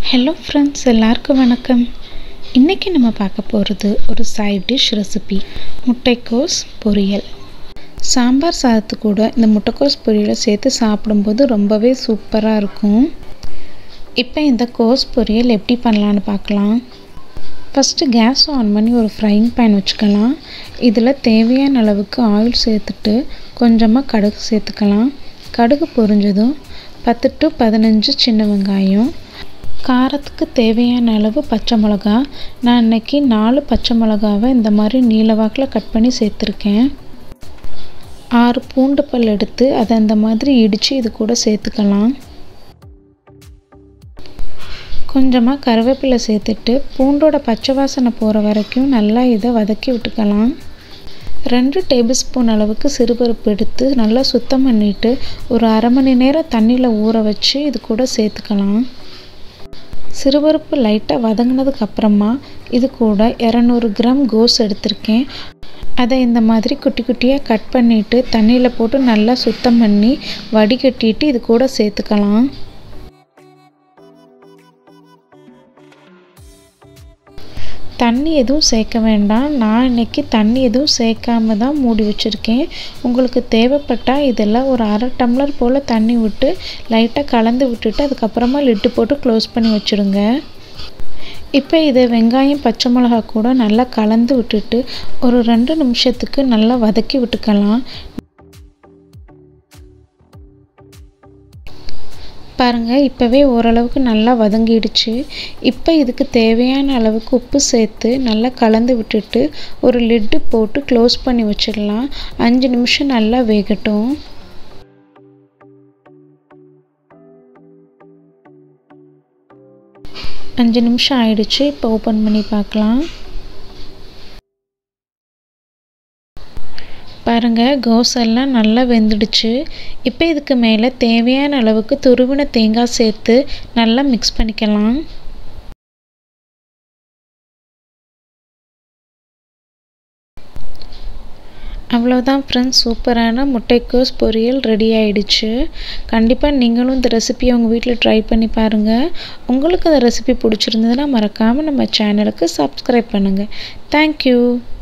hello friends எல்லாருக்கும் வணக்கம் இன்றைக்கி நம்ம பார்க்க போகிறது ஒரு சைட் டிஷ் ரெசிபி முட்டைக்கோஸ் பொரியல் சாம்பார் சாதத்து கூட இந்த முட்டைக்கோஸ் பொரியலை சேர்த்து சாப்பிடும்போது ரொம்பவே சூப்பராக இருக்கும் இப்போ இந்த கோஸ் பொரியல் எப்படி பண்ணலான்னு பார்க்கலாம் ஃபஸ்ட்டு கேஸ் ஆன் பண்ணி ஒரு ஃப்ரைங் பேன் வச்சுக்கலாம் இதில் தேவையான அளவுக்கு ஆயில் சேர்த்துட்டு கொஞ்சமாக கடுகு சேர்த்துக்கலாம் கடுகு பொரிஞ்சதும் பத்து டு பதினஞ்சு சின்ன வெங்காயம் காரத்துக்கு தேவையான அளவு பச்சை மிளகா நான் இன்றைக்கி நாலு பச்சை மிளகாவை இந்த மாதிரி நீளவாக்கில் கட் பண்ணி சேர்த்துருக்கேன் ஆறு பூண்டு பல் எடுத்து அதை அந்த மாதிரி இடித்து இது கூட சேர்த்துக்கலாம் கொஞ்சமாக கருவேப்பிலை சேர்த்துட்டு பூண்டோட பச்சை வாசனை போகிற வரைக்கும் நல்லா இதை வதக்கி விட்டுக்கலாம் ரெண்டு டேபிள் ஸ்பூன் அளவுக்கு சிறுபருப்பு எடுத்து நல்லா சுத்தம் பண்ணிவிட்டு ஒரு அரை மணி நேரம் தண்ணியில் ஊற வச்சு இது கூட சேர்த்துக்கலாம் சிறுபருப்பு லைட்டாக வதங்கினதுக்கு அப்புறமா இது கூட இரநூறு கிராம் கோஸ் எடுத்திருக்கேன் அதை இந்த மாதிரி குட்டி குட்டியாக கட் பண்ணிவிட்டு தண்ணியில் போட்டு நல்லா சுத்தம் பண்ணி வடிகட்டிட்டு இது கூட சேர்த்துக்கலாம் தண்ணி எதுவும் சேர்க்க வேண்டாம் நான் இன்றைக்கி தண்ணி எதுவும் சேர்க்காம தான் மூடி வச்சுருக்கேன் உங்களுக்கு தேவைப்பட்டால் இதெல்லாம் ஒரு அரை டம்ளர் போல் தண்ணி விட்டு லைட்டாக கலந்து விட்டுட்டு அதுக்கப்புறமா லிட்டு போட்டு க்ளோஸ் பண்ணி வச்சுருங்க இப்போ இதை வெங்காயம் பச்சை மிளகா கூட நல்லா கலந்து விட்டுட்டு ஒரு ரெண்டு நிமிஷத்துக்கு நல்லா வதக்கி விட்டுக்கலாம் பாருங்கள் இப்போவே ஓரளவுக்கு நல்லா வதங்கிடுச்சு இப்போ இதுக்கு தேவையான அளவுக்கு உப்பு சேர்த்து நல்லா கலந்து விட்டுட்டு ஒரு லிட்டு போட்டு க்ளோஸ் பண்ணி வச்சிடலாம் அஞ்சு நிமிஷம் நல்லா வேகட்டும் அஞ்சு நிமிஷம் ஆயிடுச்சு இப்போ ஓப்பன் பண்ணி பார்க்கலாம் பாருங்கள் கோஸெல்லாம் நல்லா வெந்துடுச்சு இப்போ இதுக்கு மேலே தேவையான அளவுக்கு துருவின தேங்காய் சேர்த்து நல்லா மிக்ஸ் பண்ணிக்கலாம் அவ்வளோதான் ஃப்ரெண்ட்ஸ் சூப்பரான முட்டைக்கோஸ் பொரியல் ரெடி ஆயிடுச்சு கண்டிப்பாக நீங்களும் இந்த ரெசிபியை உங்கள் வீட்டில் ட்ரை பண்ணி பாருங்கள் உங்களுக்கு இந்த ரெசிபி பிடிச்சிருந்ததுன்னா மறக்காமல் நம்ம சேனலுக்கு சப்ஸ்கிரைப் பண்ணுங்கள் தேங்க்யூ